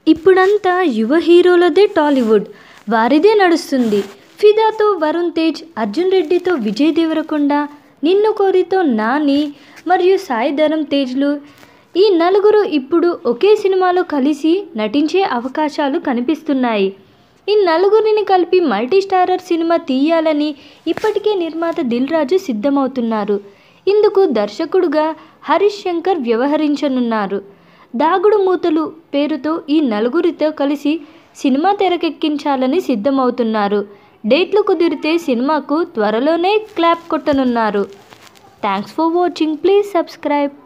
ఇప్పుడంతా యువ హీరోలదే టాలీవుడ్ వారిదే నడుస్తుంది ఫిదాతో వరుణ్ తేజ్ అర్జున్ రెడ్డితో విజయ్ దేవరకొండ నిన్ను కోరితో నాని మరియు సాయి ధరమ్ తేజ్లు ఈ నలుగురు ఇప్పుడు ఒకే సినిమాలో కలిసి నటించే అవకాశాలు కనిపిస్తున్నాయి ఈ నలుగురిని కలిపి మల్టీ స్టారర్ సినిమా తీయాలని ఇప్పటికే నిర్మాత దిల్ రాజు సిద్ధమవుతున్నారు ఇందుకు దర్శకుడుగా హరీష్ శంకర్ వ్యవహరించనున్నారు దాగుడు మూతలు పేరుతో ఈ నలుగురితో కలిసి సినిమా తెరకెక్కించాలని సిద్ధమవుతున్నారు డేట్లు కుదిరితే సినిమాకు త్వరలోనే క్లాప్ కొట్టనున్నారు thanks for watching please subscribe